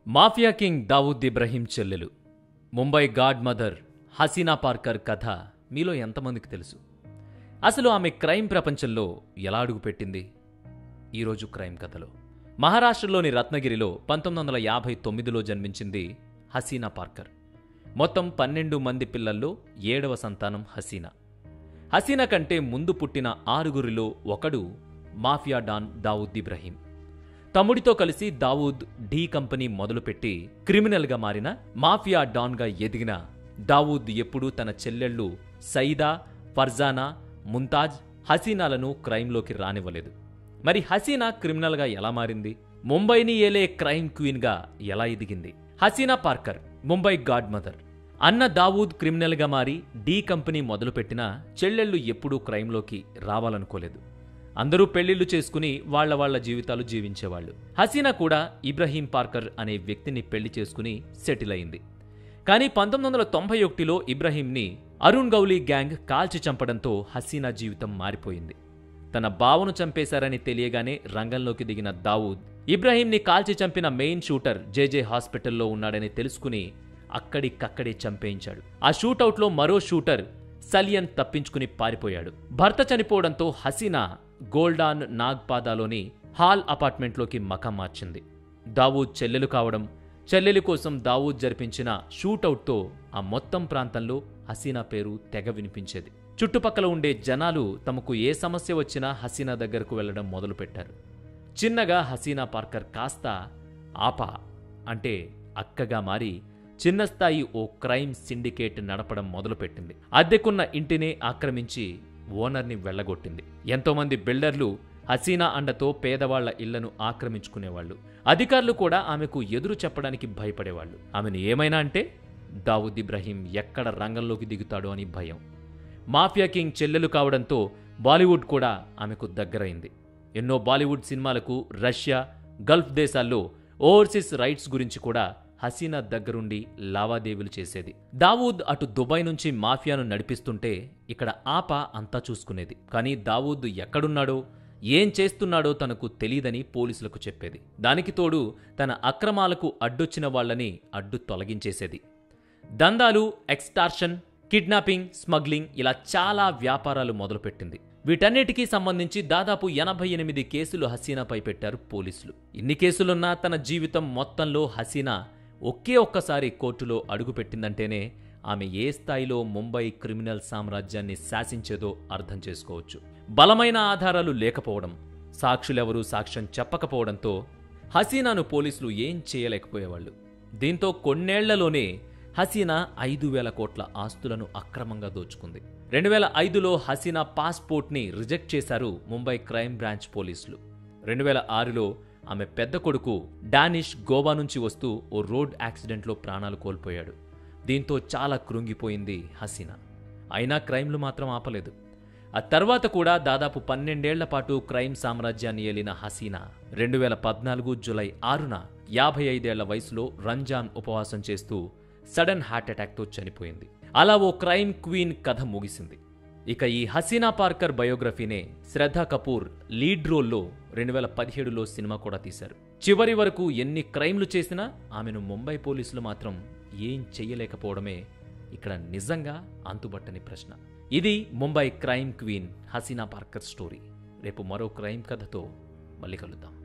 mafia king Dawood Ibrahim చెల్లెలు Mumbai god mother Haseena Parker కథ మీలో ఎంతమందికి తెలుసు అసలు ఆమె క్రైమ్ ప్రపంచంలో ఎలా అడుగుపెట్టింది ఈరోజు క్రైమ్ కథలో మహారాష్ట్రలోని రత్నగిరిలో పంతొమ్మిది వందల యాభై తొమ్మిదిలో జన్మించింది హసీనా పార్కర్ మొత్తం పన్నెండు మంది పిల్లల్లో ఏడవ సంతానం హసీనా హసీనా కంటే ముందు పుట్టిన ఆరుగురిలో ఒకడు మాఫియా డాన్ దావూద్ ఇబ్రహీం తమ్ముడితో కలిసి దావూద్ ఢీ కంపెనీ మొదలుపెట్టి క్రిమినల్గా మారిన మాఫియా డాన్గా ఎదిగిన దావూద్ ఎప్పుడూ తన చెల్లెళ్ళు సయిదా ఫర్జానా ముంతాజ్ హసీనాలను క్రైమ్లోకి రానివ్వలేదు మరి హసీనా క్రిమినల్గా ఎలా మారింది ముంబైని ఏలే క్రైమ్ క్వీన్గా ఎలా ఎదిగింది హసీనా పార్కర్ ముంబై గాడ్ మదర్ అన్న దావూద్ క్రిమినల్గా మారి ఢీ కంపెనీ మొదలుపెట్టినా చెల్లెళ్ళు ఎప్పుడూ క్రైమ్లోకి రావాలనుకోలేదు అందరూ పెళ్లిళ్లు చేసుకుని వాళ్ల వాళ్ల జీవితాలు జీవించేవాళ్లు హసీనా కూడా ఇబ్రహీం పార్కర్ అనే వ్యక్తిని పెళ్లి చేసుకుని సెటిల్ అయింది కానీ పంతొమ్మిది వందల తొంభై ఒకటిలో ఇబ్రహీంని అరుణ్ గౌలీ గ్యాంగ్ కాల్చి చంపడంతో హసీనా జీవితం మారిపోయింది తన బావను చంపేశారని తెలియగానే రంగంలోకి దిగిన దావూద్ ఇబ్రహీంని కాల్చి చంపిన మెయిన్ షూటర్ జేజే హాస్పిటల్లో ఉన్నాడని తెలుసుకుని అక్కడికక్కడే చంపేయించాడు ఆ షూటౌట్లో మరో షూటర్ సలియన్ తప్పించుకుని పారిపోయాడు భర్త చనిపోవడంతో హసీనా గోల్డాన్ నాగ్పాదాలోని హాల్ అపార్ట్మెంట్లోకి మకం మార్చింది దావూద్ చెల్లెలు కావడం చెల్లెలి కోసం దావూద్ జరిపించిన షూటౌట్తో ఆ మొత్తం ప్రాంతంలో హసీనా పేరు తెగ వినిపించేది చుట్టుపక్కల ఉండే జనాలు తమకు ఏ సమస్య వచ్చినా హసీనా దగ్గరకు వెళ్లడం మొదలుపెట్టారు చిన్నగా హసీనా పార్కర్ కాస్త ఆపా అంటే అక్కగా మారి చిన్న స్థాయి ఓ క్రైమ్ సిండికేట్ నడపడం మొదలుపెట్టింది అద్దెకున్న ఇంటినే ఆక్రమించి ఓనర్ని వెళ్లగొట్టింది ఎంతోమంది బిల్డర్లు హసీనా అండతో పేదవాళ్ల ఇళ్లను ఆక్రమించుకునేవాళ్లు అధికారులు కూడా ఆమెకు ఎదురు చెప్పడానికి భయపడేవాళ్లు ఆమెను ఏమైనా అంటే దావుద్ ఇబ్రహీం ఎక్కడ రంగంలోకి దిగుతాడో అని భయం మాఫియా కింగ్ చెల్లెలు కావడంతో బాలీవుడ్ కూడా ఆమెకు దగ్గరైంది ఎన్నో బాలీవుడ్ సినిమాలకు రష్యా గల్ఫ్ దేశాల్లో ఓవర్సీస్ రైట్స్ గురించి కూడా హసీనా దగ్గరుండి లావాదేవీలు చేసేది దావూద్ అటు దుబాయ్ నుంచి మాఫియాను నడిపిస్తుంటే ఇక్కడ ఆప అంతా చూసుకునేది కానీ దావూద్ ఎక్కడున్నాడో ఏం చేస్తున్నాడో తనకు తెలీదని పోలీసులకు చెప్పేది దానికి తోడు తన అక్రమాలకు అడ్డొచ్చిన వాళ్లని అడ్డు తొలగించేసేది దందాలు ఎక్స్టార్షన్ కిడ్నాపింగ్ స్మగ్లింగ్ ఇలా చాలా వ్యాపారాలు మొదలుపెట్టింది వీటన్నిటికీ సంబంధించి దాదాపు ఎనభై ఎనిమిది కేసులు హసీనాపై పెట్టారు పోలీసులు ఇన్ని కేసులున్నా తన జీవితం మొత్తంలో హసీనా ఒకే ఒక్కసారి కోర్టులో అడుగుపెట్టిందంటేనే ఆమె ఏ స్థాయిలో ముంబై క్రిమినల్ సామ్రాజ్యాన్ని శాసించేదో అర్థం చేసుకోవచ్చు బలమైన ఆధారాలు లేకపోవడం సాక్షులెవరూ సాక్ష్యం చెప్పకపోవడంతో హసీనాను పోలీసులు ఏం చేయలేకపోయేవాళ్లు దీంతో కొన్నేళ్లలోనే హసీనా ఐదు వేల కోట్ల ఆస్తులను అక్రమంగా దోచుకుంది రెండు వేల ఐదులో హసీనా పాస్పోర్ట్ని రిజెక్ట్ చేశారు ముంబై క్రైమ్ బ్రాంచ్ పోలీసులు రెండు వేల ఆరులో ఆమె పెద్ద కొడుకు డానిష్ గోవా నుంచి వస్తూ ఓ రోడ్ యాక్సిడెంట్లో ప్రాణాలు కోల్పోయాడు దీంతో చాలా కృంగిపోయింది హసీనా అయినా క్రైమ్లు మాత్రం ఆపలేదు ఆ తర్వాత కూడా దాదాపు పన్నెండేళ్ల పాటు క్రైమ్ సామ్రాజ్యాన్ని ఏలిన హసీనా రెండు వేల పద్నాలుగు జులై ఆరున యాభై ఐదేళ్ల వయసులో రంజాన్ ఉపవాసం చేస్తూ సడన్ హార్ట్ అటాక్తో చనిపోయింది అలా ఓ క్రైమ్ క్వీన్ కథ ముగిసింది ఇక ఈ హసీనా పార్కర్ బయోగ్రఫీనే శ్రద్ధా కపూర్ లీడ్ రోల్లో రెండు వేల పదిహేడులో సినిమా కూడా తీశారు చివరి వరకు ఎన్ని క్రైమ్లు చేసినా ఆమెను ముంబై పోలీసులు మాత్రం ఏం చెయ్యలేకపోవడమే ఇక్కడ నిజంగా అంతుబట్టని ప్రశ్న ఇది Mumbai crime queen Haseena Parker story రేపు మరో క్రైమ్ కథతో మళ్ళీ కలుద్దాం